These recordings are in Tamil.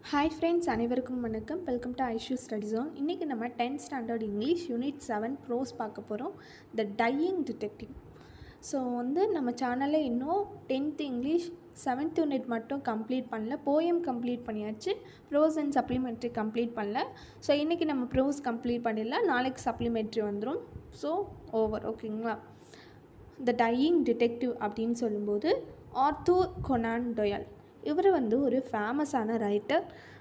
ஹாய் ஃப்ரெண்ட்ஸ் அனைவருக்கும் வணக்கம் welcome to Aishu study zone இன்றைக்கி நம்ம tenth standard English unit seven prose பார்க்க போகிறோம் த டையிங் டிடெக்டிவ் ஸோ வந்து நம்ம சேனலில் இன்னும் டென்த் இங்கிலீஷ் செவன்த் யூனிட் மட்டும் கம்ப்ளீட் பண்ணல போயம் கம்ப்ளீட் பண்ணியாச்சு ப்ரோஸ் அண்ட் சப்ளிமெண்ட்ரி கம்ப்ளீட் பண்ணல ஸோ இன்றைக்கி நம்ம ப்ரோஸ் கம்ப்ளீட் பண்ணிடலாம் நாளைக்கு சப்ளிமெண்ட்ரி வந்துடும் ஸோ ஓவர் ஓகேங்களா த டையிங் டிடெக்டிவ் அப்படின்னு சொல்லும்போது ஆர்த்தூர் கொனான் டொயல் இவர் வந்து ஒரு ஃபேமஸான writer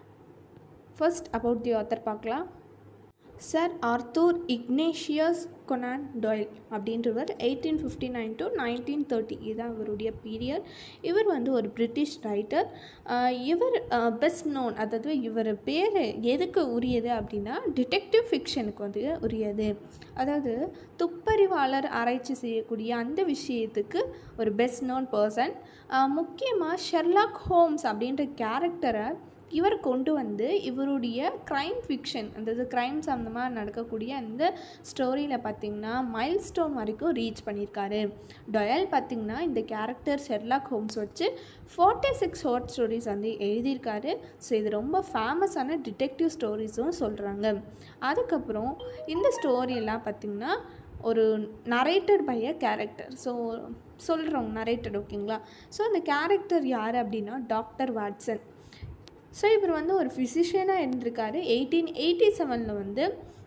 first about the author பார்க்கலாம் sir Arthur Ignatius Conan Doyle அப்படின்றவர் eighteen fifty nine to nineteen thirty இதுதான் இவருடைய பீரியட் இவர் வந்து ஒரு பிரிட்டிஷ் ரைட்டர் இவர் பெஸ்ட் நோன் அதாவது இவர் பேர் எதுக்கு உரியது அப்படின்னா டிடெக்டிவ் ஃபிக்ஷனுக்கு வந்து உரியது அதாவது துப்பறிவாளர் ஆராய்ச்சி செய்யக்கூடிய அந்த விஷயத்துக்கு ஒரு பெஸ்ட் நோன் பர்சன் முக்கியமாக ஷெர்லாக் ஹோம்ஸ் அப்படின்ற கேரக்டரை இவர் கொண்டு வந்து இவருடைய க்ரைம் ஃபிக்ஷன் அதாவது க்ரைம் சம்மந்தமாக நடக்கக்கூடிய அந்த ஸ்டோரியில் பார்த்திங்கன்னா மைல் ஸ்டோன் வரைக்கும் ரீச் பண்ணியிருக்காரு டொயல் பார்த்திங்கன்னா இந்த கேரக்டர் ஷெர்லாக் ஹோம்ஸ் வச்சு ஃபார்ட்டி சிக்ஸ் ஷார்ட் ஸ்டோரிஸ் வந்து எழுதியிருக்காரு ஸோ இது ரொம்ப ஃபேமஸான டிடெக்டிவ் ஸ்டோரிஸும் சொல்கிறாங்க அதுக்கப்புறம் இந்த ஸ்டோரியெல்லாம் பார்த்திங்கன்னா ஒரு narrated by a character so சொல்கிறோம் நரேட்டட் ஓகேங்களா ஸோ அந்த கேரக்டர் யார் அப்படின்னா டாக்டர் வாட்சன் ஸோ இவர் வந்து ஒரு ஃபிசிஷியனாக இருந்திருக்காரு எயிட்டீன் எயிட்டி செவனில் வந்து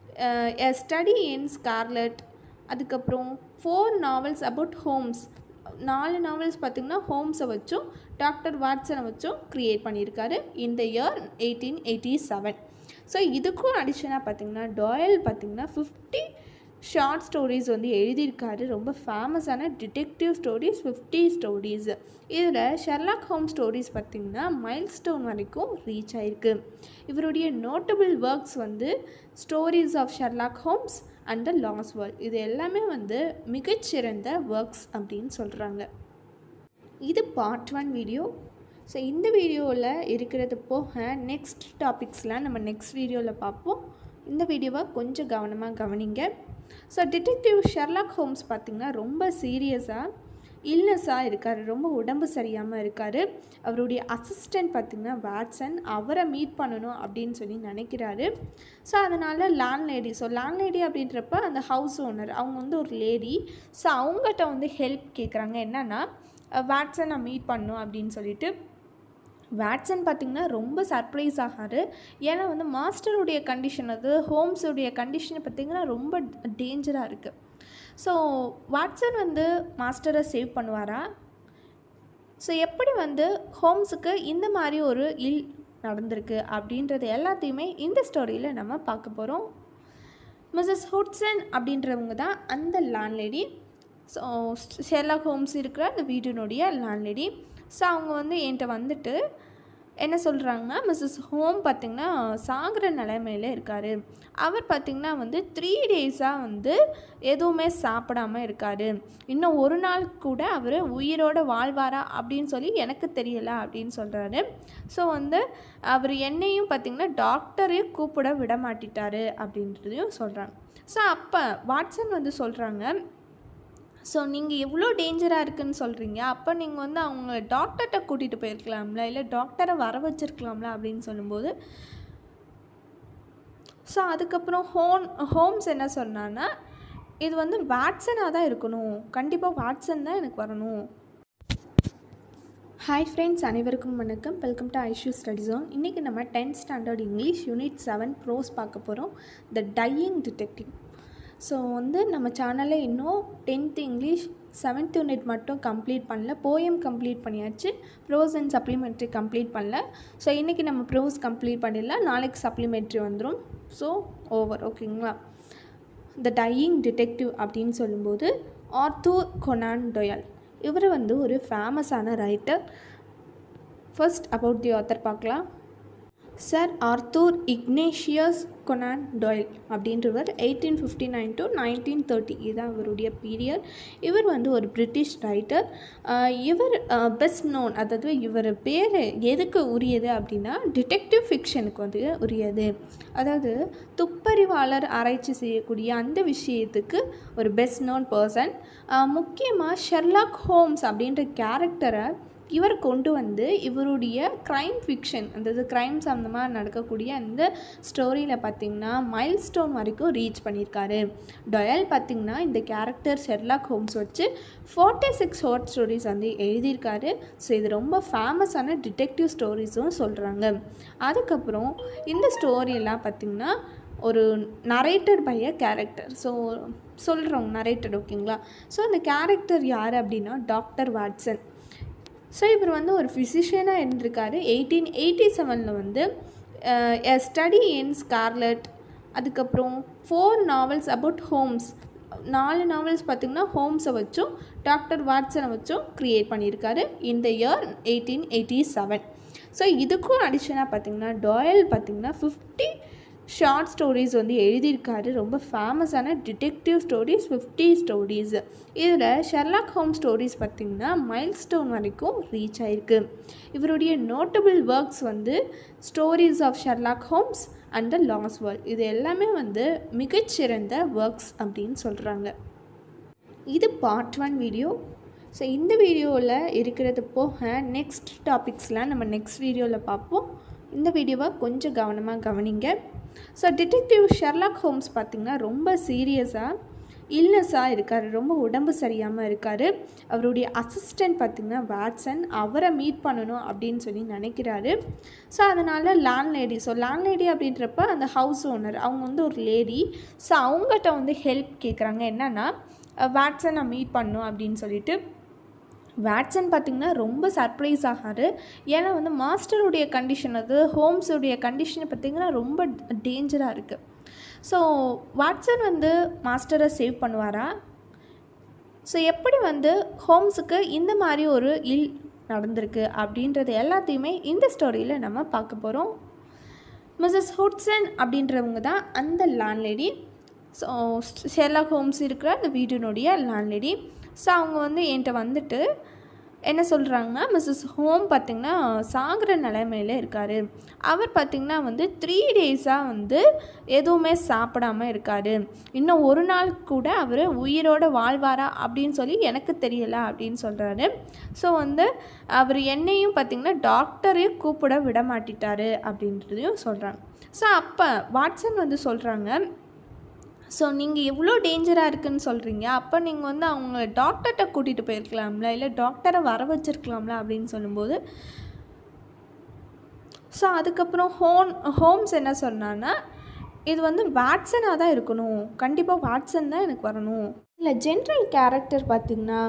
எ ஸ்டடி இன் ஸ்கார்லட் அதுக்கப்புறம் ஃபோர் நாவல்ஸ் அபவுட் ஹோம்ஸ் நாலு நாவல்ஸ் பார்த்திங்கன்னா ஹோம்ஸை வச்சும் டாக்டர் வாட்சனை வச்சும் க்ரியேட் பண்ணியிருக்காரு இந்த year eighteen eighty seven so இதுக்கும் அடிஷனாக பார்த்திங்கன்னா டாயல் பார்த்திங்கன்னா ஃபிஃப்டி ஷார்ட் ஸ்டோரிஸ் வந்து எழுதியிருக்காரு ரொம்ப ஃபேமஸான டிடெக்டிவ் ஸ்டோரிஸ் ஃபிஃப்டி ஸ்டோரிஸ் இதில் ஷெர்லாக் ஹோம் ஸ்டோரிஸ் பார்த்திங்கன்னா மைல் ஸ்டோன் வரைக்கும் ரீச் ஆயிருக்கு இவருடைய நோட்டபிள் ஒர்க்ஸ் வந்து stories of Sherlock Holmes and the lost world இது எல்லாமே வந்து மிகச்சிறந்த ஒர்க்ஸ் அப்படின்னு சொல்கிறாங்க இது பார்ட் ஒன் வீடியோ ஸோ இந்த வீடியோவில் இருக்கிறது போக நெக்ஸ்ட் டாபிக்ஸ்லாம் நம்ம நெக்ஸ்ட் வீடியோவில் பார்ப்போம் இந்த வீடியோவை கொஞ்சம் கவனமாக கவனிங்க ஸோ டிடெக்டிவ் ஷெர்லாக் ஹோம்ஸ் பார்த்திங்கன்னா ரொம்ப சீரியஸாக இல்னஸாக இருக்கார் ரொம்ப உடம்பு சரியாமல் இருக்கார் அவருடைய அசிஸ்டண்ட் பார்த்திங்கன்னா வாட்சன் அவரை மீட் பண்ணணும் அப்படின்னு சொல்லி நினைக்கிறாரு ஸோ அதனால் லேண்ட்லேடி ஸோ லேண்ட்லேடி அப்படின்றப்ப அந்த ஹவுஸ் ஓனர் அவங்க வந்து ஒரு லேடி ஸோ அவங்ககிட்ட வந்து ஹெல்ப் கேட்குறாங்க என்னென்னா வாட்சனை மீட் பண்ணும் அப்படின்னு சொல்லிட்டு வேட்சன் பார்த்திங்கன்னா ரொம்ப சர்ப்ரைஸ் ஆகாரு ஏன்னா வந்து மாஸ்டருடைய கண்டிஷன் அது ஹோம்ஸுடைய கண்டிஷனை பார்த்திங்கன்னா ரொம்ப டேஞ்சராக இருக்குது ஸோ வாட்சன் வந்து மாஸ்டரை சேவ் பண்ணுவாரா ஸோ எப்படி வந்து ஹோம்ஸுக்கு இந்த மாதிரி ஒரு இல் நடந்திருக்கு அப்படின்றது எல்லாத்தையுமே இந்த ஸ்டோரியில் நம்ம பார்க்க போகிறோம் மிஸ்ஸஸ் ஹுட்சன் அப்படின்றவங்க தான் அந்த லேண்ட்லேடி ஸோ ஷெர்லாக் ஹோம்ஸ் இருக்கிற அந்த வீட்டினுடைய லேண்ட்லேடி ஸோ அவங்க வந்து என்கிட்ட வந்துட்டு என்ன சொல்கிறாங்கன்னா மிஸ்ஸஸ் ஹோம் பார்த்திங்கன்னா சாகிற நிலைமையில் இருக்கார் அவர் பார்த்திங்கன்னா வந்து த்ரீ டேஸாக வந்து எதுவுமே சாப்பிடாமல் இருக்கார் இன்னும் ஒரு நாள் கூட அவர் உயிரோடு வாழ்வாரா அப்படின்னு சொல்லி எனக்கு தெரியலை அப்படின்னு சொல்கிறாரு ஸோ வந்து அவர் என்னையும் பார்த்திங்கன்னா டாக்டரையும் கூப்பிட விட மாட்டிட்டாரு அப்படின்றதையும் சொல்கிறாங்க ஸோ அப்போ வாட்சன் வந்து சொல்கிறாங்க ஸோ நீங்கள் எவ்வளோ டேஞ்சராக இருக்குன்னு சொல்கிறீங்க அப்போ நீங்கள் வந்து அவங்க டாக்டர்கிட்ட கூட்டிகிட்டு போயிருக்கலாம்ல இல்லை டாக்டரை வர வச்சுருக்கலாம்ல அப்படின்னு சொல்லும்போது ஸோ அதுக்கப்புறம் ஹோம் ஹோம்ஸ் என்ன சொன்னான்னா இது வந்து வாட்சனாக தான் இருக்கணும் கண்டிப்பாக வாட்சன் தான் எனக்கு வரணும் ஹாய் ஃப்ரெண்ட்ஸ் அனைவருக்கும் வணக்கம் welcome to Aishu study zone இன்றைக்கி நம்ம tenth standard English unit seven prose பார்க்க போகிறோம் த டையிங் டிடெக்டிவ் ஸோ வந்து நம்ம சேனலில் இன்னும் டென்த் இங்கிலீஷ் செவன்த் யூனிட் மட்டும் கம்ப்ளீட் பண்ணல போயம் கம்ப்ளீட் பண்ணியாச்சு ப்ரோஸ் அண்ட் சப்ளிமெண்ட்ரி கம்ப்ளீட் பண்ணல ஸோ இன்றைக்கி நம்ம ப்ரோஸ் கம்ப்ளீட் பண்ணிடலாம் நாளைக்கு சப்ளிமெண்ட்ரி வந்துடும் ஸோ ஓவர் ஓகேங்களா த டையிங் டிடெக்டிவ் அப்படின்னு சொல்லும்போது ஆர்த்தூர் கொனான் டொயல் இவர் வந்து ஒரு ஃபேமஸான writer first about the author பார்க்கலாம் sir Arthur Ignatius Conan Doyle அப்படின்றவர் eighteen fifty nine to nineteen thirty இதுதான் இவருடைய பீரியட் இவர் வந்து ஒரு பிரிட்டிஷ் ரைட்டர் இவர் பெஸ்ட் நோன் அதாவது இவர் பேர் எதுக்கு உரியது அப்படின்னா டிடெக்டிவ் ஃபிக்ஷனுக்கு வந்து உரியது அதாவது துப்பறிவாளர் ஆராய்ச்சி செய்யக்கூடிய அந்த விஷயத்துக்கு ஒரு பெஸ்ட் நோன் பர்சன் முக்கியமாக ஷெர்லாக் ஹோம்ஸ் அப்படின்ற கேரக்டரை இவர் கொண்டு வந்து இவருடைய க்ரைம் ஃபிக்ஷன் அதாவது க்ரைம் சம்மந்தமாக நடக்கக்கூடிய அந்த ஸ்டோரியில் பார்த்திங்கன்னா மைல் ஸ்டோன் வரைக்கும் ரீச் பண்ணியிருக்காரு டொயல் பார்த்திங்கன்னா இந்த கேரக்டர் ஷெர்லாக் ஹோம்ஸ் வச்சு ஃபார்ட்டி சிக்ஸ் ஷார்ட் ஸ்டோரிஸ் வந்து எழுதியிருக்காரு ஸோ இது ரொம்ப ஃபேமஸான டிடெக்டிவ் ஸ்டோரிஸும் சொல்கிறாங்க அதுக்கப்புறம் இந்த ஸ்டோரியெல்லாம் பார்த்திங்கன்னா ஒரு narrated by a character so சொல்கிறோம் நரேட்டட் ஓகேங்களா ஸோ அந்த கேரக்டர் யார் அப்படின்னா டாக்டர் வாட்சன் ஸோ இவர் வந்து ஒரு ஃபிசிஷியனாக இருந்திருக்காரு எயிட்டீன் எயிட்டி செவனில் வந்து எ ஸ்டடி இன் ஸ்கார்லட் அதுக்கப்புறம் ஃபோர் நாவல்ஸ் அபவுட் ஹோம்ஸ் நாலு நாவல்ஸ் பார்த்திங்கன்னா ஹோம்ஸை வச்சும் டாக்டர் வாட்சனை வச்சும் க்ரியேட் பண்ணியிருக்காரு இந்த year eighteen eighty seven so இதுக்கும் அடிஷனாக பார்த்திங்கன்னா டாயல் பார்த்திங்கன்னா ஃபிஃப்டி ஷார்ட் ஸ்டோரிஸ் வந்து எழுதியிருக்காரு ரொம்ப ஃபேமஸான டிடெக்டிவ் ஸ்டோரிஸ் ஃபிஃப்டி ஸ்டோரிஸ் இதில் ஷெர்லாக் ஹோம் ஸ்டோரிஸ் பார்த்திங்கன்னா மைல் ஸ்டோன் வரைக்கும் ரீச் ஆயிருக்கு இவருடைய நோட்டபிள் ஒர்க்ஸ் வந்து stories of Sherlock Holmes and the lost world இது எல்லாமே வந்து மிகச்சிறந்த ஒர்க்ஸ் அப்படின்னு சொல்கிறாங்க இது பார்ட் ஒன் வீடியோ ஸோ இந்த வீடியோவில் இருக்கிறது போக நெக்ஸ்ட் டாபிக்ஸ்லாம் நம்ம நெக்ஸ்ட் வீடியோவில் பார்ப்போம் இந்த வீடியோவை கொஞ்சம் கவனமாக கவனிங்க ஸோ டிடெக்டிவ் ஷெர்லாக் ஹோம்ஸ் பார்த்திங்கன்னா ரொம்ப சீரியஸாக இல்னஸாக இருக்கார் ரொம்ப உடம்பு சரியாமல் இருக்கார் அவருடைய அசிஸ்டண்ட் பார்த்திங்கன்னா வாட்சன் அவரை மீட் பண்ணணும் அப்படின்னு சொல்லி நினைக்கிறாரு ஸோ அதனால் landlady so landlady அப்படின்றப்ப அந்த ஹவுஸ் ஓனர் அவங்க வந்து ஒரு லேடி ஸோ அவங்ககிட்ட வந்து ஹெல்ப் கேட்குறாங்க என்னென்னா வாட்சனை மீட் பண்ணும் அப்படின்னு சொல்லிட்டு வேட்சன் பார்த்திங்கன்னா ரொம்ப சர்ப்ரைஸ் ஆகாரு ஏன்னா வந்து மாஸ்டருடைய கண்டிஷன் அது ஹோம்ஸுடைய கண்டிஷனை பார்த்திங்கன்னா ரொம்ப டேஞ்சராக இருக்குது ஸோ வாட்சன் வந்து மாஸ்டரை சேவ் பண்ணுவாரா ஸோ எப்படி வந்து ஹோம்ஸுக்கு இந்த மாதிரி ஒரு இல் நடந்திருக்கு அப்படின்றது எல்லாத்தையுமே இந்த ஸ்டோரியில் நம்ம பார்க்க போகிறோம் மிஸ்ஸஸ் ஹுட்சன் அப்படின்றவங்க தான் அந்த லேண்ட்லேடி ஸோ ஷெர்லாக் ஹோம்ஸ் இருக்கிற அந்த வீட்டினுடைய லேண்ட்லேடி ஸோ அவங்க வந்து என்கிட்ட வந்துட்டு என்ன சொல்கிறாங்கன்னா மிஸ்ஸஸ் ஹோம் பார்த்திங்கன்னா சாகிற நிலைமையில் இருக்கார் அவர் பார்த்திங்கன்னா வந்து த்ரீ டேஸாக வந்து எதுவுமே சாப்பிடாம இருக்கார் இன்னும் ஒரு நாள் கூட அவர் உயிரோடு வாழ்வாரா அப்படின்னு சொல்லி எனக்கு தெரியலை அப்படின்னு சொல்கிறாரு ஸோ வந்து அவர் என்னையும் பார்த்திங்கன்னா டாக்டரையும் கூப்பிட விட மாட்டிட்டாரு அப்படின்றதையும் சொல்கிறாங்க ஸோ அப்போ வாட்சன் வந்து சொல்கிறாங்க ஸோ நீங்கள் எவ்வளோ டேஞ்சராக இருக்குன்னு சொல்கிறீங்க அப்போ நீங்கள் வந்து அவங்க டாக்டர்கிட்ட கூட்டிகிட்டு போயிருக்கலாம்ல இல்லை டாக்டரை வர வச்சுருக்கலாம்ல அப்படின்னு சொல்லும்போது ஸோ அதுக்கப்புறம் ஹோம் ஹோம்ஸ் என்ன சொன்னான்னா இது வந்து வாட்சனாக தான் இருக்கணும் கண்டிப்பாக வாட்சன் தான் எனக்கு வரணும் இல்லை ஜென்ரல் கேரக்டர் பார்த்திங்கன்னா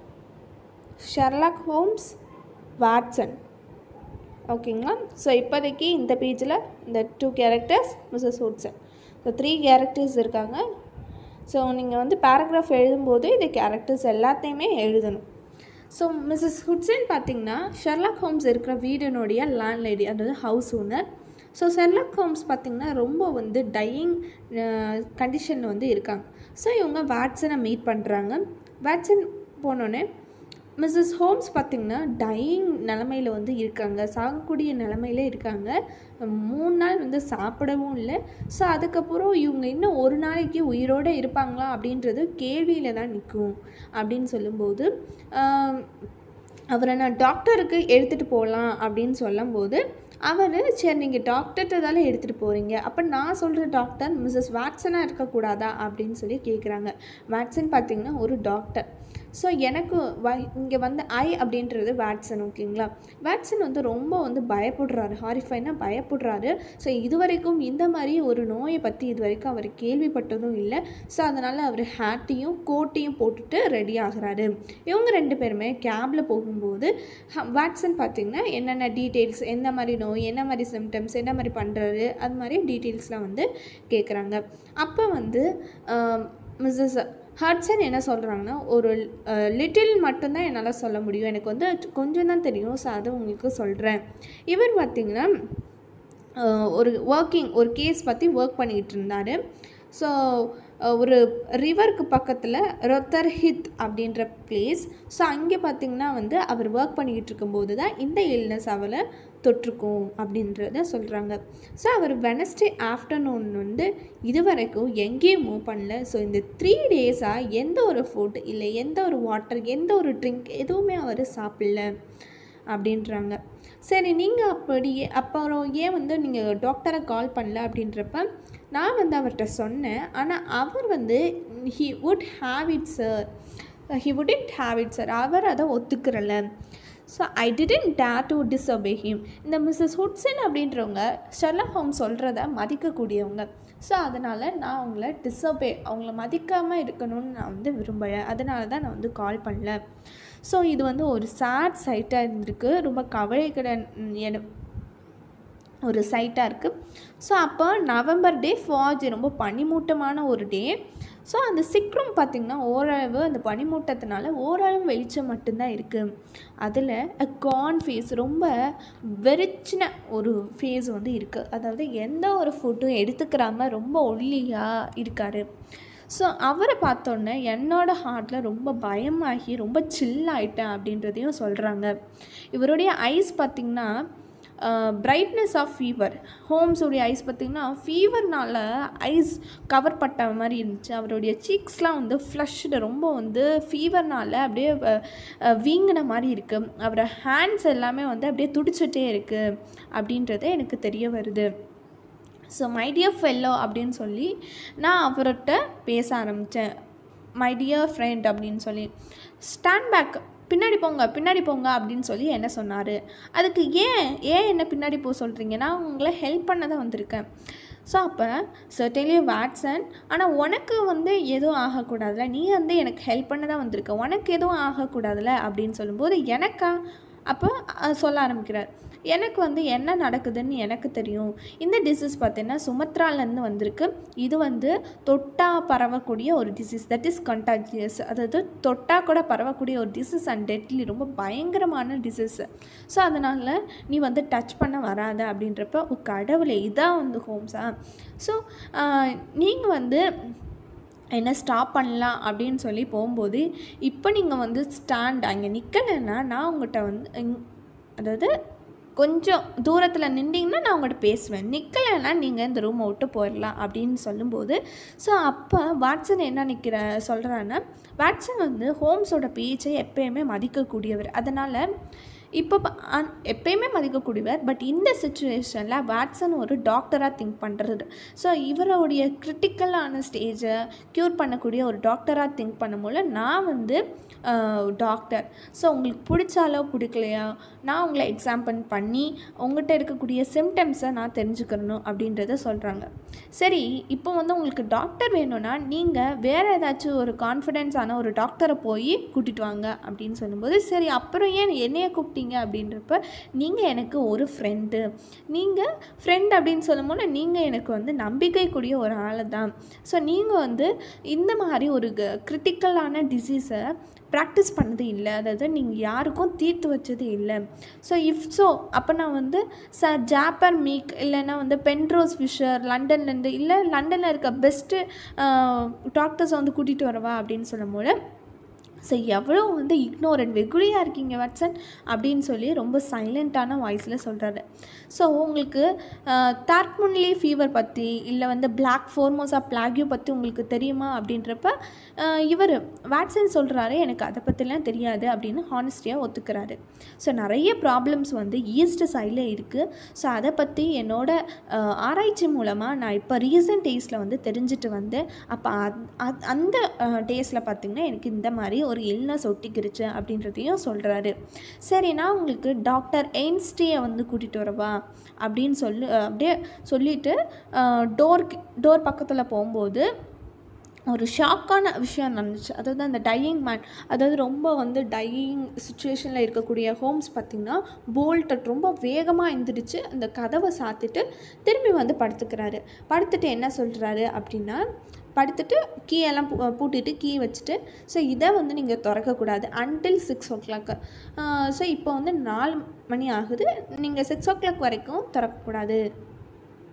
ஷெர்லாக் ஹோம்ஸ் வாட்சன் ஓகேங்களா ஸோ இப்போதைக்கு இந்த பேஜில் இந்த two characters Mrs Hudson so three characters இருக்காங்க ஸோ நீங்கள் வந்து பேராகிராஃப் எழுதும்போது இந்த கேரக்டர்ஸ் எல்லாத்தையுமே எழுதணும் ஸோ மிஸ்ஸஸ் ஹுட்சன் பார்த்திங்கன்னா ஷெர்லாக் ஹோம்ஸ் இருக்கிற வீடினுடைய லேண்ட்லேடி அதாவது house owner so Sherlock Holmes பார்த்திங்கன்னா ரொம்ப வந்து டையிங் கண்டிஷனில் வந்து இருக்காங்க ஸோ இவங்க வாட்சனை மீட் பண்ணுறாங்க வாட்சன் போனோடனே மிஸ்ஸஸ் ஹோம்ஸ் பார்த்திங்கன்னா டையிங் நிலமையில் வந்து இருக்காங்க சாகக்கூடிய நிலமையில இருக்காங்க மூணு நாள் வந்து சாப்பிடவும் இல்லை ஸோ அதுக்கப்புறம் இவங்க இன்னும் ஒரு நாளைக்கு உயிரோடு இருப்பாங்களா அப்படின்றது கேள்வியில் தான் நிற்கும் அப்படின்னு சொல்லும்போது அவரை நான் டாக்டருக்கு எடுத்துகிட்டு போகலாம் அப்படின்னு சொல்லும்போது அவர் சரி நீங்கள் டாக்டர்கிட்ட தானே எடுத்துகிட்டு போகிறீங்க அப்போ நான் சொல்கிற டாக்டர் மிஸ்ஸஸ் வாட்சனாக இருக்கக்கூடாதா அப்படின்னு சொல்லி கேட்குறாங்க வாட்சன் பார்த்திங்கன்னா ஒரு டாக்டர் ஸோ எனக்கு வ இங்கே வந்து ஐ அப்படின்றது வேட்சன் ஓகேங்களா வேட்சன் வந்து ரொம்ப வந்து பயப்படுறாரு ஹாரிஃபைனா பயப்படுறாரு ஸோ இது வரைக்கும் இந்த மாதிரி ஒரு நோயை பற்றி இது வரைக்கும் அவர் கேள்விப்பட்டதும் இல்லை ஸோ அதனால் அவர் ஹேட்டையும் கோட்டையும் போட்டுட்டு ரெடி ஆகிறாரு இவங்க ரெண்டு பேருமே கேபில் போகும்போது வேட்சன் பார்த்திங்கன்னா என்னென்ன டீட்டெயில்ஸ் எந்த மாதிரி நோய் என்ன மாதிரி சிம்டம்ஸ் என்ன மாதிரி பண்ணுறாரு அது மாதிரி டீட்டெயில்ஸ்லாம் வந்து கேட்குறாங்க அப்போ வந்து மிஸ்ஸஸ் ஹட்சன் என்ன சொல்கிறாங்கன்னா ஒரு லிட்டில் மட்டும்தான் என்னால் சொல்ல முடியும் எனக்கு வந்து கொஞ்சம் தான் தெரியும் ஸோ அதை உங்களுக்கு சொல்கிறேன் இவர் பார்த்திங்கன்னா ஒரு ஒர்க்கிங் ஒரு கேஸ் பற்றி ஒர்க் பண்ணிக்கிட்டு இருந்தார் ஸோ ஒரு ரிவருக்கு பக்கத்தில் ரொத்தர்ஹித் அப்படின்ற பிளேஸ் ஸோ அங்கே பார்த்திங்கன்னா வந்து அவர் ஒர்க் பண்ணிக்கிட்டு இருக்கும்போது தான் இந்த இல்னஸ் அவளை தொற்றுக்கும் அப்படின்றத சொல்கிறாங்க ஸோ அவர் வெனஸ்டே ஆஃப்டர்நூன் வந்து இது வரைக்கும் எங்கேயும் மூவ் பண்ணல ஸோ இந்த த்ரீ டேஸாக எந்த ஒரு ஃபுட் இல்லை எந்த ஒரு வாட்டர் எந்த ஒரு ட்ரிங்க் எதுவுமே அவர் சாப்பிடல அப்படின்றாங்க சரி நீங்கள் அப்படியே அப்புறம் ஏன் வந்து நீங்கள் டாக்டரை கால் பண்ணல அப்படின்றப்ப நான் வந்து அவர்கிட்ட சொன்னேன் ஆனால் அவர் வந்து he would have it sir he wouldn't have it sir அவர் அதை ஒத்துக்கிறல so I didn't dare to disobey him இந்த மிஸ்ஸஸ் ஹுட்சன் அப்படின்றவங்க ஷெர்லக் ஹோம் சொல்கிறத மதிக்கக்கூடியவங்க ஸோ அதனால் நான் அவங்கள டிஸ்ஒபே அவங்கள மதிக்காமல் இருக்கணும்னு நான் வந்து விரும்பலை அதனால தான் நான் வந்து கால் பண்ணல ஸோ இது வந்து ஒரு சேட் சைட்டாக இருந்திருக்கு ரொம்ப கவலைக்கடன் என ஒரு சைட்டாக இருக்குது ஸோ அப்போ நவம்பர் டே ஃபாஜ் ரொம்ப பனிமூட்டமான ஒரு டே ஸோ அந்த சிக்ரம் பார்த்திங்கன்னா ஓரளவு அந்த பனிமூட்டத்தினால ஓரளவு வெளிச்சம் மட்டும்தான் இருக்குது அதில் அ கார்ன் ஃபேஸ் ரொம்ப வெறிச்சின ஒரு ஃபேஸ் வந்து இருக்குது அதாவது எந்த ஒரு ஃபுட்டும் எடுத்துக்கிறாம ரொம்ப ஒல்லியாக இருக்கார் ஸோ அவரை பார்த்தோன்னே என்னோடய ஹார்ட்டில் ரொம்ப பயமாகி ரொம்ப சில் ஆயிட்டேன் அப்படின்றதையும் சொல்கிறாங்க இவருடைய ஐஸ் பார்த்திங்கன்னா பிரைட்னஸ் ஆஃப் ஃபீவர் ஹோம்ஸுடைய ஐஸ் பார்த்திங்கன்னா ஃபீவர்னால் ஐஸ் கவர் பட்ட மாதிரி இருந்துச்சு அவருடைய சீக்ஸ்லாம் வந்து ஃப்ளஷ்டு ரொம்ப வந்து ஃபீவர்னால் அப்படியே வீங்கின மாதிரி இருக்குது அவரோட ஹேண்ட்ஸ் எல்லாமே வந்து அப்படியே துடிச்சிட்டே இருக்குது அப்படின்றது எனக்கு தெரிய வருது ஸோ மை டியர் ஃபெல்லோ அப்படின்னு சொல்லி நான் அவர்கிட்ட பேச ஆரம்பித்தேன் மை டியர் ஃப்ரெண்ட் அப்படின்னு சொல்லி ஸ்டாண்ட் பேக் பின்னாடி போங்க பின்னாடி போங்க அப்படின்னு சொல்லி என்ன சொன்னார் அதுக்கு ஏன் ஏன் என்ன பின்னாடி போக சொல்கிறீங்க நான் உங்களை ஹெல்ப் பண்ண தான் வந்திருக்கேன் ஸோ அப்போ சர்டன்லி வாட்ஸன் ஆனால் உனக்கு வந்து எதுவும் ஆகக்கூடாதுல நீ வந்து எனக்கு ஹெல்ப் பண்ண தான் வந்திருக்க உனக்கு எதுவும் ஆகக்கூடாதுல அப்படின்னு சொல்லும்போது எனக்கா அப்போ சொல்ல ஆரம்பிக்கிறார் எனக்கு வந்து என்ன நடக்குதுன்னு எனக்கு தெரியும் இந்த டிசீஸ் பார்த்தீங்கன்னா சுமத்ராலேருந்து வந்திருக்கு இது வந்து தொட்டா பரவக்கூடிய ஒரு டிசீஸ் தட் இஸ் கண்டாஜியஸ் அதாவது தொட்டா கூட பரவக்கூடிய ஒரு டிசீஸ் அண்ட் டெட்லி ரொம்ப பயங்கரமான டிசீஸ் ஸோ அதனால் நீ வந்து டச் பண்ண வராத அப்படின்றப்ப ஓ கடவுளே இதான் வந்து ஹோம்ஸா ஸோ நீங்கள் வந்து என்ன ஸ்டாப் பண்ணலாம் அப்படின்னு சொல்லி போகும்போது இப்போ நீங்கள் வந்து ஸ்டாண்ட் அங்கே நிற்கலைன்னா நான் உங்கள்கிட்ட வந்து அதாவது கொஞ்சம் தூரத்தில் நின்றீங்கன்னா நான் உங்கள்கிட்ட பேசுவேன் நிற்கலைன்னா நீங்கள் இந்த ரூமை விட்டு போயிடலாம் அப்படின்னு சொல்லும்போது ஸோ அப்போ வாட்சன் என்ன நிற்கிற சொல்கிறான்னா வாட்சன் வந்து ஹோம்ஸோட பேச்சை எப்பயுமே மதிக்கக்கூடியவர் அதனால் இப்போ எப்பயுமே மதிக்கக்கூடியவர் பட் இந்த சுச்சுவேஷனில் வாட்சன் ஒரு டாக்டராக திங்க் பண்ணுறது ஸோ இவருடைய கிரிட்டிக்கலான ஸ்டேஜை க்யூர் பண்ணக்கூடிய ஒரு டாக்டராக திங்க் பண்ணும்போது நான் வந்து டாக்டர் ஸோ உங்களுக்கு பிடிச்சாலோ பிடிக்கலையா நான் உங்களை எக்ஸாம்பிள் பண்ணி உங்கள்கிட்ட இருக்கக்கூடிய சிம்டம்ஸை நான் தெரிஞ்சுக்கிறணும் அப்படின்றத சொல்கிறாங்க சரி இப்போ வந்து உங்களுக்கு டாக்டர் வேணும்னா நீங்கள் வேறு ஏதாச்சும் ஒரு கான்ஃபிடென்ஸான ஒரு டாக்டரை போய் கூட்டிகிட்டு வாங்க அப்படின்னு சொல்லும்போது சரி அப்புறம் ஏன் என்னைய கூப்பிட்டீங்க அப்படின்றப்ப நீங்கள் எனக்கு ஒரு ஃப்ரெண்டு நீங்கள் ஃப்ரெண்ட் அப்படின்னு சொல்லும்போது நீங்கள் எனக்கு வந்து நம்பிக்கைக்குரிய ஒரு ஆள் தான் ஸோ நீங்கள் வந்து இந்த மாதிரி ஒரு கிரிட்டிக்கலான டிசீஸை ப்ராக்டிஸ் பண்ணது இல்லை அதாவது நீங்கள் யாருக்கும் தீர்த்து வச்சது இல்லை ஸோ இஃப் ஸோ அப்போ நான் வந்து ச ஜாப்பர் மீக் இல்லைன்னா வந்து பென்ட்ரோஸ் ஃபிஷர் லண்டன்லேருந்து இல்லை லண்டனில் இருக்க பெஸ்ட்டு டாக்டர்ஸை வந்து கூட்டிகிட்டு வரவா அப்படின்னு சொல்லும்போது ஸோ எவ்வளோ வந்து இக்னோரண்ட் வெகுளியாக இருக்கீங்க வாட்சன் அப்படின்னு சொல்லி ரொம்ப சைலண்ட்டான வாய்ஸில் சொல்கிறாரு ஸோ உங்களுக்கு தார்க்முன்லி ஃபீவர் பற்றி இல்லை வந்து பிளாக் ஃபோர்மோசா பிளாக்யூ பற்றி உங்களுக்கு தெரியுமா அப்படின்றப்ப இவர் வாட்சன் சொல்கிறாரு எனக்கு அதை பற்றிலாம் தெரியாது அப்படின்னு ஹானஸ்டியாக ஒத்துக்கிறாரு ஸோ நிறைய ப்ராப்ளம்ஸ் வந்து ஈஸ்ட் சைடில் இருக்குது ஸோ அதை பற்றி என்னோட ஆராய்ச்சி மூலமாக நான் இப்போ ரீசன்ட் டேஸில் வந்து தெரிஞ்சுட்டு வந்தேன் அப்போ அந்த டேஸில் பார்த்திங்கன்னா எனக்கு இந்த மாதிரி ஒரு இல்னஸ் ஒட்டிக்கிருச்சு அப்படின்றதையும் சொல்கிறாரு சரி நான் உங்களுக்கு டாக்டர் எயின்ஸ்டியை வந்து கூட்டிகிட்டு வரவா அப்படின்னு சொல்லி அப்படியே சொல்லிவிட்டு டோர் டோர் பக்கத்தில் போகும்போது ஒரு ஷாக்கான விஷயம் நடந்துச்சு அதாவது அந்த டையிங் மேன் அதாவது ரொம்ப வந்து டையிங் சுச்சுவேஷனில் இருக்கக்கூடிய ஹோம்ஸ் பார்த்திங்கன்னா போல்டட் ரொம்ப வேகமாக எழுந்திரிச்சு அந்த கதவை சாத்திட்டு திரும்பி வந்து படுத்துக்கிறாரு படுத்துட்டு என்ன சொல்கிறாரு அப்படின்னா படுத்துட்டு கீ எல்லாம் பூ பூட்டிட்டு கீ வச்சுட்டு ஸோ இதை வந்து நீங்கள் திறக்கக்கூடாது until six o'clock so இப்போ வந்து நாலு மணி ஆகுது நீங்கள் சிக்ஸ் ஓ கிளாக் வரைக்கும் திறக்கக்கூடாது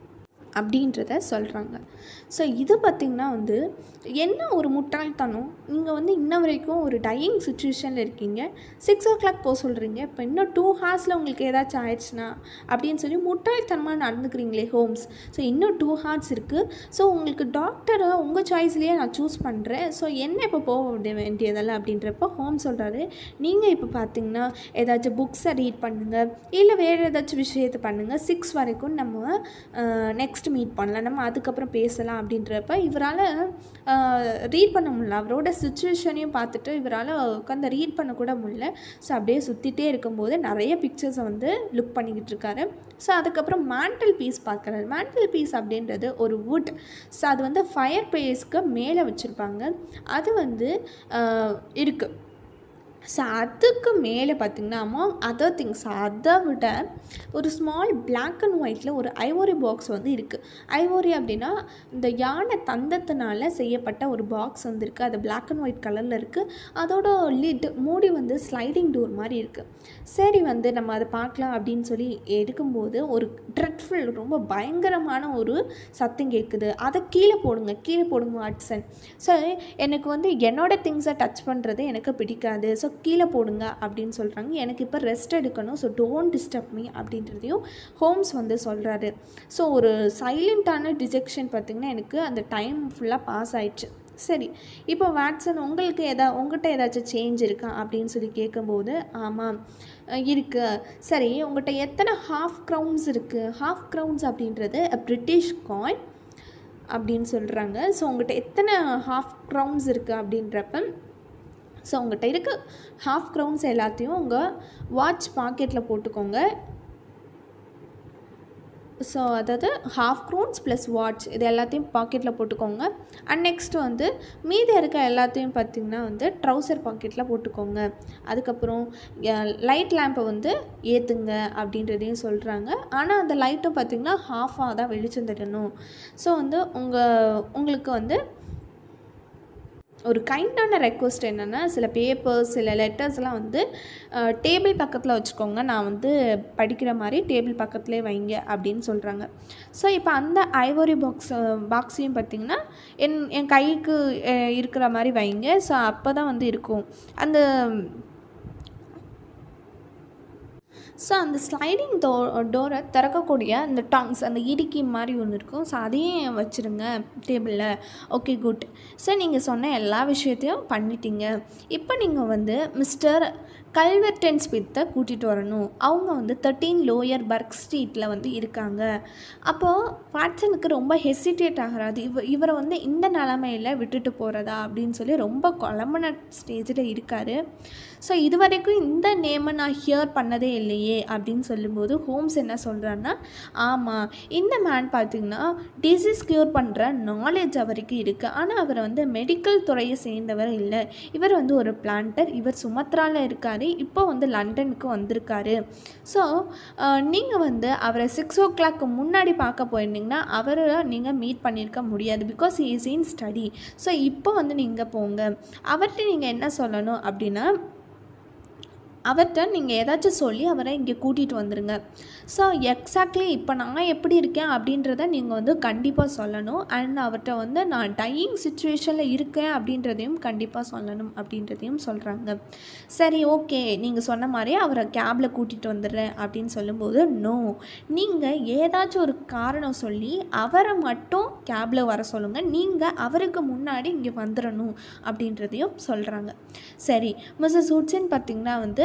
அப்படின்றத சொல்கிறாங்க ஸோ இது பார்த்திங்கன்னா வந்து என்ன ஒரு முட்டாள்தனம் நீங்கள் வந்து இன்ன வரைக்கும் ஒரு டையிங் சுச்சுவேஷனில் இருக்கீங்க சிக்ஸ் ஓ கிளாக் போக சொல்கிறீங்க இப்போ இன்னும் டூ ஹார்ஸில் உங்களுக்கு ஏதாச்சும் ஆயிடுச்சுன்னா அப்படின்னு சொல்லி முட்டாள்தனமாக நடந்துக்கிறீங்களே ஹோம்ஸ் ஸோ இன்னும் டூ ஹார்ஸ் இருக்குது ஸோ உங்களுக்கு டாக்டரை உங்கள் சாய்ஸ்லேயே நான் சூஸ் பண்ணுறேன் ஸோ என்ன இப்போ போக விட வேண்டியதெல்லாம் அப்படின்றப்போ ஹோம் சொல்கிறாரு நீங்கள் இப்போ பார்த்தீங்கன்னா ஏதாச்சும் புக்ஸை ரீட் பண்ணுங்கள் இல்லை வேறு ஏதாச்சும் விஷயத்தை பண்ணுங்கள் சிக்ஸ் வரைக்கும் நம்ம நெக்ஸ்ட் மீட் பண்ணலாம் நம்ம அதுக்கப்புறம் பேசலாம் அப்படின்றப்ப இவரால் ரீட் பண்ண முடியல அவரோட சுச்சுவேஷனையும் பார்த்துட்டு இவரால் உட்காந்து ரீட் பண்ண கூட முடியல ஸோ அப்படியே சுற்றிட்டே இருக்கும்போது நிறைய பிக்சர்ஸை வந்து லுக் பண்ணிக்கிட்டு இருக்காரு ஸோ அதுக்கப்புறம் மேண்டல் பீஸ் பார்க்குறாரு மேண்டல் பீஸ் அப்படின்றது ஒரு வுட் ஸோ அது வந்து ஃபயர் பிளேஸ்க்கு மேலே வச்சுருப்பாங்க அது வந்து இருக்குது ஸோ அதுக்கு மேலே பார்த்திங்கன்னா அமாங் அதர் திங்ஸ் அதை விட ஒரு ஸ்மால் பிளாக் அண்ட் ஒயிட்டில் ஒரு ஐவோரி பாக்ஸ் வந்து இருக்குது ஐவோரி அப்படின்னா இந்த யானை தந்தத்தினால செய்யப்பட்ட ஒரு பாக்ஸ் வந்து இருக்குது அது பிளாக் அண்ட் ஒயிட் கலரில் இருக்குது அதோட லிட் மூடி வந்து ஸ்லைடிங் டோர் மாதிரி இருக்குது சரி வந்து நம்ம அதை பார்க்கலாம் அப்படின்னு சொல்லி எடுக்கும்போது ஒரு ட்ரெட்ஃபுல் ரொம்ப பயங்கரமான ஒரு சத்தம் கேட்குது அதை கீழே போடுங்க கீழே போடுங்க வாட்சன் ஸோ எனக்கு வந்து என்னோட திங்ஸை டச் பண்ணுறது எனக்கு பிடிக்காது ஸோ கீழே போடுங்க அப்படின்னு சொல்கிறாங்க எனக்கு இப்போ ரெஸ்ட் எடுக்கணும் ஸோ டோன்ட் டிஸ்டர்ப் மீ அப்படின்றதையும் ஹோம்ஸ் வந்து சொல்கிறாரு ஸோ ஒரு சைலண்ட்டான டிஜெக்ஷன் பார்த்திங்கன்னா எனக்கு அந்த டைம் ஃபுல்லாக பாஸ் ஆயிடுச்சு சரி இப்போ வாட்சன் உங்களுக்கு எதா உங்கள்கிட்ட ஏதாச்சும் சேஞ்ச் இருக்கா அப்படின்னு சொல்லி கேட்கும்போது ஆமாம் இருக்குது சரி உங்கள்கிட்ட எத்தனை ஹாஃப் க்ரௌன்ஸ் இருக்குது ஹாஃப் க்ரௌன்ஸ் அப்படின்றது பிரிட்டிஷ் காயின் அப்படின்னு சொல்கிறாங்க ஸோ உங்கள்கிட்ட எத்தனை ஹாஃப் க்ரௌன்ஸ் இருக்குது அப்படின்றப்ப ஸோ உங்கள்கிட்ட இருக்க ஹாஃப் க்ரௌன்ஸ் எல்லாத்தையும் உங்கள் வாட்ச் பாக்கெட்டில் போட்டுக்கோங்க ஸோ அதாவது ஹாஃப் க்ரௌன்ஸ் ப்ளஸ் வாட்ச் இது எல்லாத்தையும் பாக்கெட்டில் போட்டுக்கோங்க அண்ட் நெக்ஸ்ட் வந்து மீதி இருக்க எல்லாத்தையும் பார்த்திங்கன்னா வந்து ட்ரௌசர் பாக்கெட்டில் போட்டுக்கோங்க அதுக்கப்புறம் லைட் லேம்பை வந்து ஏற்றுங்க அப்படின்றதையும் சொல்கிறாங்க ஆனால் அந்த லைட்டும் பார்த்திங்கன்னா ஹாஃபாக தான் வெளிச்சம் தரணும் ஸோ வந்து உங்கள் உங்களுக்கு வந்து ஒரு கைண்டான ரெக்வஸ்ட் என்னென்னா சில பேப்பர்ஸ் சில லெட்டர்ஸ்லாம் வந்து டேபிள் பக்கத்தில் வச்சுக்கோங்க நான் வந்து படிக்கிற மாதிரி டேபிள் பக்கத்துலேயே வைங்க அப்படின்னு சொல்கிறாங்க ஸோ இப்போ அந்த ஐவோரி பாக்ஸ் பாக்ஸையும் பார்த்திங்கன்னா என் என் கைக்கு இருக்கிற மாதிரி வைங்க ஸோ அப்போ தான் வந்து இருக்கும் அந்த ஸோ அந்த ஸ்லைடிங் டோ டோரை திறக்கக்கூடிய அந்த டாங்ஸ் அந்த இடுக்கி மாதிரி ஒன்று இருக்கும் ஸோ அதையும் வச்சுருங்க டேபிளில் ஓகே குட் ஸோ நீங்கள் சொன்ன எல்லா விஷயத்தையும் பண்ணிட்டீங்க இப்போ நீங்கள் வந்து மிஸ்டர் கல்வெர்டன் ஸ்மித்தை கூட்டிகிட்டு வரணும் அவங்க வந்து தேர்ட்டீன் லோயர் பர்க் ஸ்ட்ரீட்டில் வந்து இருக்காங்க அப்போது வாட்சனுக்கு ரொம்ப ஹெசிடேட் ஆகிறாது இவ இவரை வந்து இந்த நிலமையில் விட்டுட்டு போகிறதா அப்படின்னு சொல்லி ரொம்ப குழம்புன ஸ்டேஜில் இருக்கார் ஸோ இது வரைக்கும் இந்த நேமை நான் ஹியர் பண்ணதே இல்லையே அப்படின்னு சொல்லும்போது ஹோம்ஸ் என்ன சொல்கிறான்னா ஆமாம் இந்த மேன் பார்த்திங்கன்னா டிசீஸ் க்யூர் பண்ணுற நாலேஜ் அவருக்கு இருக்குது ஆனால் அவர் வந்து மெடிக்கல் துறையை சேர்ந்தவர் இல்லை இவர் வந்து ஒரு பிளான்டர் இவர் சுமத்ராவில் இருக்கார் இப்போ வந்து லண்டனுக்கு வந்திருக்காரு ஸோ நீங்கள் வந்து அவரை சிக்ஸ் ஓ கிளாக்கு முன்னாடி பார்க்க போயிருந்தீங்கன்னா அவரை நீங்கள் மீட் பண்ணியிருக்க முடியாது because is in study so இப்போ வந்து நீங்கள் போங்க அவர்கிட்ட நீங்கள் என்ன சொல்லணும் அப்படின்னா அவர்கிட்ட நீங்கள் ஏதாச்சும் சொல்லி அவரை இங்கே கூட்டிகிட்டு வந்துடுங்க ஸோ எக்ஸாக்ட்லி இப்போ நான் எப்படி இருக்கேன் அப்படின்றத நீங்கள் வந்து கண்டிப்பாக சொல்லணும் அண்ட் அவர்கிட்ட வந்து நான் டையிங் சுச்சுவேஷனில் இருக்கேன் அப்படின்றதையும் கண்டிப்பாக சொல்லணும் அப்படின்றதையும் சொல்கிறாங்க சரி ஓகே நீங்கள் சொன்ன மாதிரியே அவரை கேபில் கூட்டிகிட்டு வந்துடுறேன் அப்படின்னு சொல்லும்போது நோ நீங்கள் ஏதாச்சும் ஒரு காரணம் சொல்லி அவரை மட்டும் கேபில் வர சொல்லுங்கள் நீங்கள் அவருக்கு முன்னாடி இங்கே வந்துடணும் அப்படின்றதையும் சொல்கிறாங்க சரி மிஸ்ஸஸ் ஹுட்ஸின் பார்த்திங்கன்னா வந்து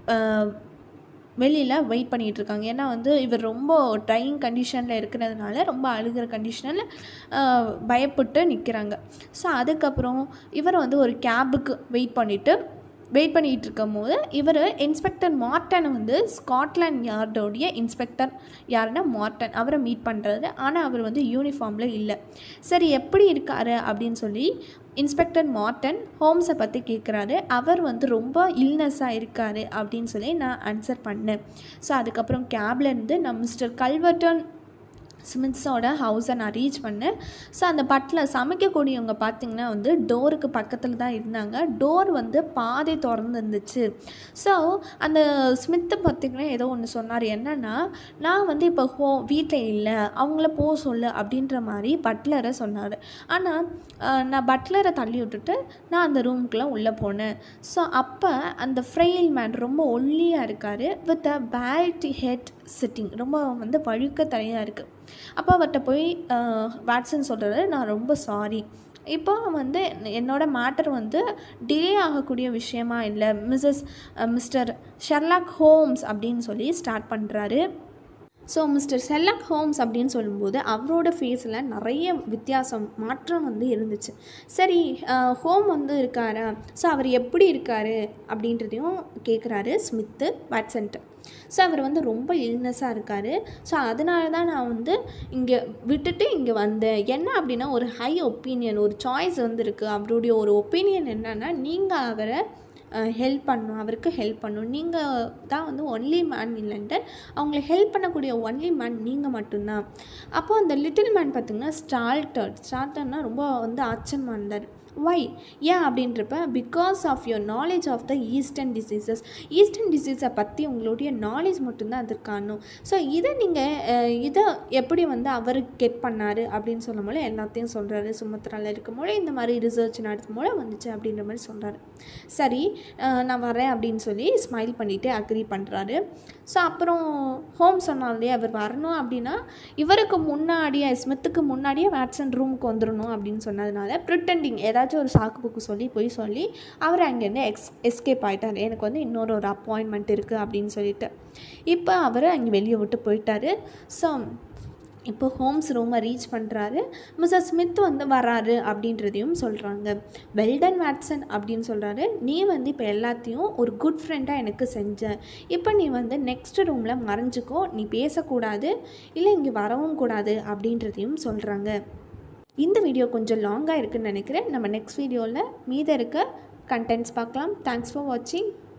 வெளியில் வெயிட் பண்ணிகிட்டு இருக்காங்க ஏன்னா வந்து இவர் ரொம்ப ட்ரையிங் கண்டிஷனில் இருக்கிறதுனால ரொம்ப அழுகிற கண்டிஷனில் பயப்பட்டு நிற்கிறாங்க ஸோ அதுக்கப்புறம் இவர் வந்து ஒரு கேபுக்கு வெயிட் பண்ணிவிட்டு வெயிட் பண்ணிகிட்டு இருக்கும் போது இவர் இன்ஸ்பெக்டர் மார்டன் வந்து ஸ்காட்லாண்ட் யார்டோடைய இன்ஸ்பெக்டர் யாருன்னா மார்டன் அவரை மீட் பண்ணுறாரு ஆனால் அவர் வந்து யூனிஃபார்மில் இல்லை சரி எப்படி இருக்காரு அப்படின்னு சொல்லி இன்ஸ்பெக்டர் மார்டன் ஹோம்ஸை பற்றி கேட்குறாரு அவர் வந்து ரொம்ப இல்னஸாக இருக்கார் அப்படின்னு சொல்லி நான் ஆன்சர் பண்ணேன் ஸோ அதுக்கப்புறம் கேப்லேருந்து நான் மிஸ்டர் கல்வர்டன் ஸ்மித்ஸோட ஹவுஸை நான் ரீச் பண்ணேன் ஸோ அந்த பட்டில் சமைக்கக்கூடியவங்க பார்த்திங்கன்னா வந்து டோருக்கு பக்கத்தில் தான் இருந்தாங்க டோர் வந்து பாதை திறந்து இருந்துச்சு ஸோ அந்த ஸ்மித்தை பார்த்திங்கன்னா ஏதோ ஒன்று சொன்னார் என்னென்னா நான் வந்து இப்போ ஹோ வீட்டில் இல்லை அவங்கள போக சொல்லு அப்படின்ற மாதிரி பட்லரை சொன்னார் ஆனால் நான் பட்லரை தள்ளி விட்டுட்டு நான் அந்த ரூமுக்குள்ளே உள்ளே போனேன் ஸோ அப்போ அந்த ஃப்ரெயில் மேன் ரொம்ப ஒல்லியாக இருக்கார் with a baldy head sitting ரொம்ப வந்து வழுக்க தலையாக இருக்குது அப்போ அவர்கிட்ட போய் வாட்சன் சொல்கிறாரு நான் ரொம்ப சாரி இப்போ வந்து என்னோட மேட்டர் வந்து டிலே ஆகக்கூடிய விஷயமா இல்லை மிஸ்ஸஸ் மிஸ்டர் ஷெர்லாக் ஹோம்ஸ் அப்படின்னு சொல்லி ஸ்டார்ட் பண்ணுறாரு ஸோ மிஸ்டர் செல்லக் ஹோம்ஸ் அப்படின்னு சொல்லும்போது அவரோட ஃபேஸில் நிறைய வித்தியாசம் மாற்றம் வந்து இருந்துச்சு சரி ஹோம் வந்து இருக்காரா ஸோ அவர் எப்படி இருக்கார் அப்படின்றதையும் கேட்குறாரு ஸ்மித்து வாட்சன்ட்டு ஸோ அவர் வந்து ரொம்ப இல்னஸாக இருக்கார் ஸோ அதனால தான் நான் வந்து இங்கே விட்டுட்டு இங்கே வந்தேன் என்ன அப்படின்னா ஒரு ஹை ஒப்பீனியன் ஒரு சாய்ஸ் வந்து இருக்குது அவருடைய ஒரு ஒப்பீனியன் என்னென்னா நீங்கள் அவரை ஹெல்ப் பண்ணணும் அவருக்கு ஹெல்ப் பண்ணணும் நீங்கள் தான் வந்து ஒன்லி மேன் in London அவங்கள ஹெல்ப் பண்ணக்கூடிய ஒன்லி மேன் நீங்கள் மட்டும்தான் அப்போ அந்த லிட்டில் மேன் பார்த்திங்கன்னா ஸ்டால்டர்ட் ஸ்டால்டர்னால் ரொம்ப வந்து ஆச்சரியமாக இருந்தார் ஒய் ஏன் அப்படின்றப்ப because of your knowledge of the eastern diseases eastern டிசீஸை பற்றி உங்களுடைய நாலேஜ் மட்டும்தான் அது காணும் ஸோ இதை நீங்கள் இதை எப்படி வந்து அவர் கெட் பண்ணார் அப்படின்னு சொல்லும் போது எல்லாத்தையும் சொல்கிறாரு சுமத்ராவில் இருக்கும் போது இந்த மாதிரி ரிசர்ச் நடத்தும் போது வந்துச்சு அப்படின்ற மாதிரி சொல்கிறாரு சரி அஹ், நான் வரேன் அப்படின்னு சொல்லி ஸ்மைல் பண்ணிவிட்டு அக்ரி பண்ணுறாரு ஸோ அப்புறம் ஹோம் சொன்னாலே அவர் வரணும் அப்படின்னா இவருக்கு முன்னாடியே ஸ்மித்துக்கு முன்னாடியே வேட்சன் ரூமுக்கு வந்துடணும் அப்படின்னு சொன்னதுனால ப்ரிட்டண்டிங் ஏதாச்சும் ஒரு சாக்கு புக்கு சொல்லி போய் சொல்லி அவர் அங்கேருந்து எக்ஸ் எஸ்கேப் ஆகிட்டார் எனக்கு வந்து இன்னொரு ஒரு அப்பாயின்மெண்ட் இருக்குது அப்படின்னு சொல்லிட்டு இப்போ அவர் அங்கே வெளியே விட்டு போயிட்டாரு ஸோ இப்போ ஹோம்ஸ் ரூமை ரீச் பண்ணுறாரு மிஸ்ஸஸ் ஸ்மித் வந்து வராரு அப்படின்றதையும் சொல்கிறாங்க வெல்டன் வாட்சன் அப்படின்னு சொல்கிறாரு நீ வந்து இப்போ எல்லாத்தையும் ஒரு குட் ஃப்ரெண்டாக எனக்கு செஞ்ச இப்போ நீ வந்து நெக்ஸ்ட் ரூமில் மறைஞ்சிக்கோ நீ பேசக்கூடாது இல்லை இங்கே வரவும் கூடாது அப்படின்றதையும் சொல்கிறாங்க இந்த வீடியோ கொஞ்சம் லாங்காக இருக்குன்னு நினைக்கிறேன் நம்ம நெக்ஸ்ட் வீடியோவில் மீத இருக்க கண்டென்ட்ஸ் பார்க்கலாம் தேங்க்ஸ் ஃபார் வாட்சிங்